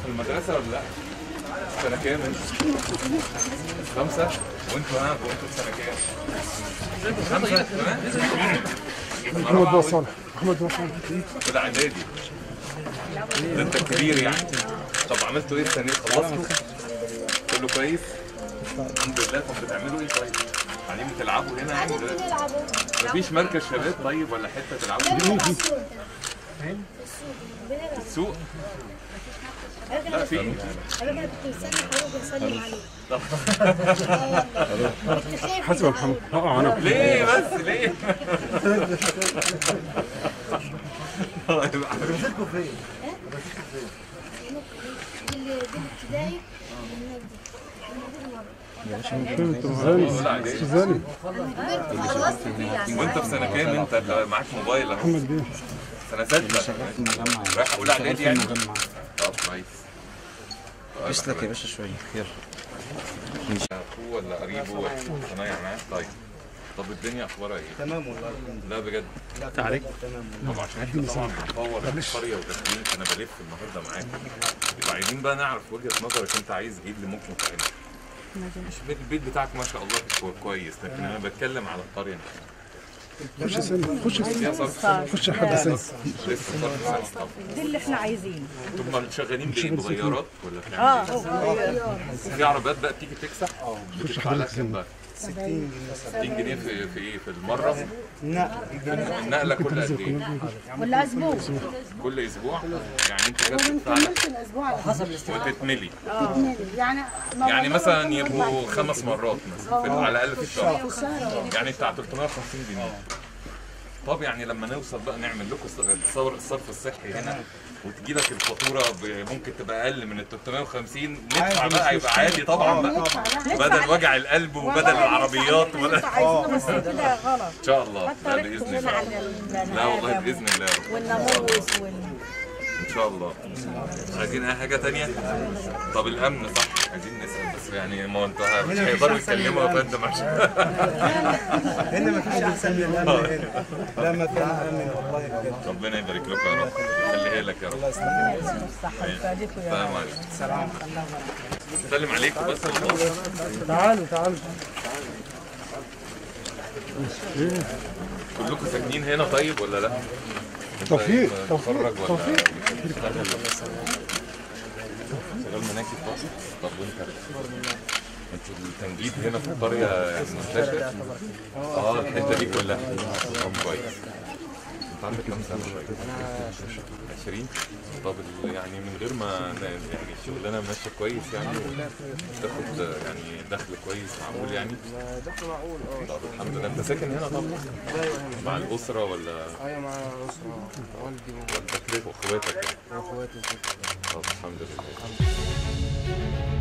في المدرسة ولا لا؟ سنة كام انت؟ خمسة؟ وانتوا ها وانتوا في سنة كام؟ خمسة كمان؟ محمد بن صالح محمد بن صالح كده اعدادي ده انت كبير يعني طب عملتوا ايه السنة خلصتوا؟ كله كويس؟ الحمد لله طب بتعملوا ايه طيب؟ قاعدين بتلعبوا هنا يعني دلوقتي؟ بنلعبوا مفيش مركز شباب طيب ولا حتة تلعبوا فيها؟ بنلعب السوق بنلعب السوق؟ أنا لا كده في أنا كده كنت مستني حضرتك بسلم عليك طب كنت خايف حسب من محمد الأول. اه انا ليه بس ليه؟ طيب دي اللي- دي الابتدائي والنبي. فهمت غالي غالي وانت في سنه كام انت اللي معاك موبايل اهو محمد بيه سنه سته رايح اولى اعدادي يعني طب كويس اسلك يا باشا شويه خير اخوه ولا قريبه ولا صنايع معاه طيب طب الدنيا اخبارها ايه؟ تمام والله الحمد لا بجد لله تعالي تمام طب عشان احنا طبعا بنطور القريه وداخلين انا بلف النهارده معاك يبقى عايزين بقى نعرف وجهه نظرك انت عايز ايه اللي ممكن تعمله مش البيت- البيت بتاعك ما شاء الله كو- كويس لكن انا بتكلم على القريه نفسها. خش سن خش سن فيها صرف خش حد سن لسه صرف صرف طبعا دي اللي احنا عايزينه انتم شغالين بايه بغيارات ولا اه بتعملوا هو ايه؟ في عربيات بقى بتيجي تكسح بتدفع لها كام بقى؟ 60 جنيه 60 جنيه في في ايه في المره نعم النقله كل قد ايه؟ ولا اسبوع كل اسبوع يعني انت كده بتدفع لك الاسبوع على حسب الاستهلاك وتتملي يعني يعني مثلا يبقوا خمس مرات مثلا في على الاقل في الشهر يعني بتاع 350 جنيه طب يعني لما نوصل بقى نعمل لكم تصور الصرف الصحي هنا وتجي لك الفاتوره ب- ممكن تبقى اقل من ال 350 ندفع بقى هيبقى عادي طبعا بقى بدل وجع القلب وبدل العربيات وبدل عايزينه بس كده غلط ان شاء الله لا باذن الله لا والله باذن الله يا رب. والناموس وال ان شاء الله عايزين اي حاجه تانية طب الامن صح عايزين نسال بس يعني ما هو انت مش هيقدروا يتكلموا يا فندم عشان هنا ما فيش احسن من الامن هنا لا ما في امن والله بجد ربنا يبارك لكم يا رب يخليها لك يا رب صح يسعدكم يا السلام عليكم سلم عليكم بس والله تعالوا تعالوا كلكم ساكنين هنا طيب ولا لا؟ أنت توفيق، إيه، توفيق، متخرج ولا توفيق. بتشتغل شغال مناكب بقى؟ طب وانت؟ انتوا التنجيد هنا في القرية يعني منتشر؟ اه الحتة دي كلها طب كويس انت عندك كام سنة طيب؟ 20 طب ال- يعني من غير ما ن- يعني الشغلانة ماشية كويس يعني تاخد يعني دخل كويس معقول يعني؟ دخل معقول اه طب الحمد لله انت ساكن هنا طبعا ايوه هنا مع الأسرة ولا ايوه مع اسره والدي والدك ليه واخواتك يعني؟ واخواتي وكده طب الحمد لله